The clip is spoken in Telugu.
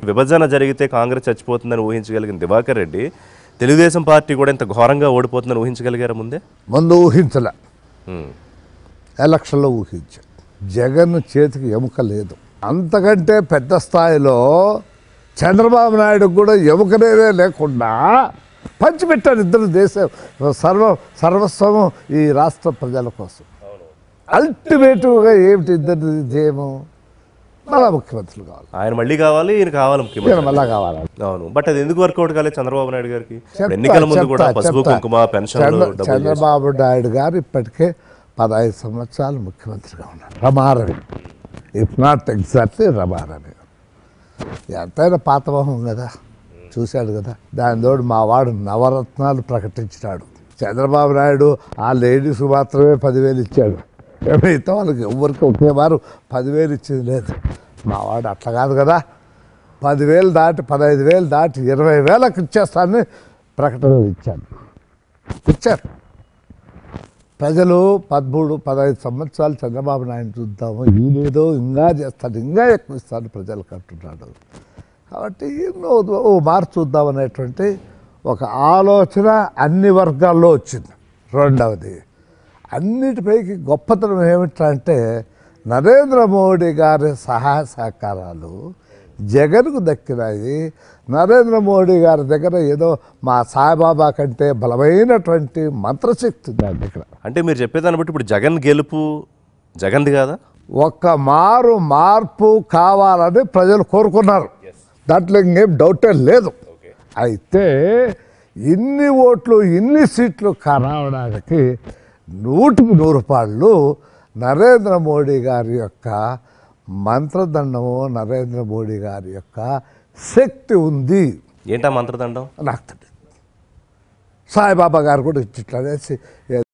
విభజన జరిగితే కాంగ్రెస్ చచ్చిపోతుందని ఊహించగలిగిన దివాకర్ రెడ్డి తెలుగుదేశం పార్టీ కూడా ఇంత ఘోరంగా ఓడిపోతుందని ఊహించగలిగారా ముందే ముందు ఊహించలే ఉమ్. ఎలక్షన్లో ఊహించా జగన్ చేతికి ఎముక లేదు అంతకంటే పెద్ద స్థాయిలో చంద్రబాబు నాయుడు కూడా ఎముకనేదే లేకుండా పంచిపెట్టారు ఇద్దరు దేశం సర్వ సర్వస్వము ఈ రాష్ట్ర ప్రజల కోసం అల్టిమేటివ్గా ఏమిటి ఇద్దరు ధ్యేయము మళ్ళా ముఖ్యమంత్రులు కావాలి ఆయన మళ్ళీ కావాలి ఈయన కావాలి ఈయన ముఖ్యమంత్రి మళ్ళా కావాలి అవును బట్ అది ఎందుకు వర్కౌట్ కాలేదు చంద్రబాబు నాయుడు గారికి చెప్తా, ఎన్నికల ముందు కూడా చెప్తా, పసుపు చెప్తా. కుంకుమ పెన్షన్లు చంద్ర- డబ్బులు చేసి- చంద్రబాబు నాయుడు గారు ఇప్పటికే పదహైదు సంవత్సరాలు ముఖ్యమంత్రిగా ఉన్నారు Rama Ravi if not exactly Rama Ravi ఎంతైనా పాతమోహం కదా చూశాడు కదా దాని తోడు మా వాడు నవరత్నాలు ప్రకటించినాడు చంద్రబాబు నాయుడు ఆ లేడీస్కి మాత్రమే పదివేలు ఇచ్చాడు మిగతా వాళ్ళకి ఎవరికి ఒకే వారు పదివేలు ఇచ్చింది లేదు మా వాడు అట్లా కాదు కదా పదివేలు దాటి పదహైదు వేలు దాటి ఇరవై వేలకు ఇచ్చేస్తానని ప్రకటనలు ఇచ్చాను ఇచ్చారు ప్రజలు పదమూడు పదహైదు సంవత్సరాలు చంద్రబాబు నాయుడు చూద్దాము ఈయనేదో ఇంకా చేస్తాడు ఇంకా ఎక్కువ ఇస్తాడు ప్రజలకు అంటున్నాడు కాబట్టి ఓ- ఓ మార్పు చూద్దాం అనేటువంటి ఒక ఆలోచన అన్ని వర్గాల్లో వచ్చింది రెండవది అన్నిటిపైకి గొప్పతనం ఏమిటంటే నరేంద్ర మోడీ గారి సహాయ సహకారాలు జగన్కు దక్కినాయి నరేంద్ర మోడీ గారి దగ్గర ఏదో మా సాయిబాబా కంటే బలమైనటువంటి మంత్రశక్తి దాని దగ్గర అంటే మీరు చెప్పేదాన్ని బట్టి ఇప్పుడు జగన్ గెలుపు జగన్ది కాదా ఒక్క మారు మార్పు కావాలని ప్రజలు కోరుకున్నారు దాంట్లో ఇంకేం డౌటే లేదు అయితే ఇన్ని ఓట్లు ఇన్ని సీట్లు రావడానికి నూటికి నూరు పాళ్ళు నరేంద్ర మోడీ గారి యొక్క మంత్రదండము నరేంద్ర మోడీ గారి యొక్క శక్తి ఉంది ఏంటా మంత్రదండం నాకు తెలియదు సాయిబాబా గారు కూడా ఇట్లా అనేసి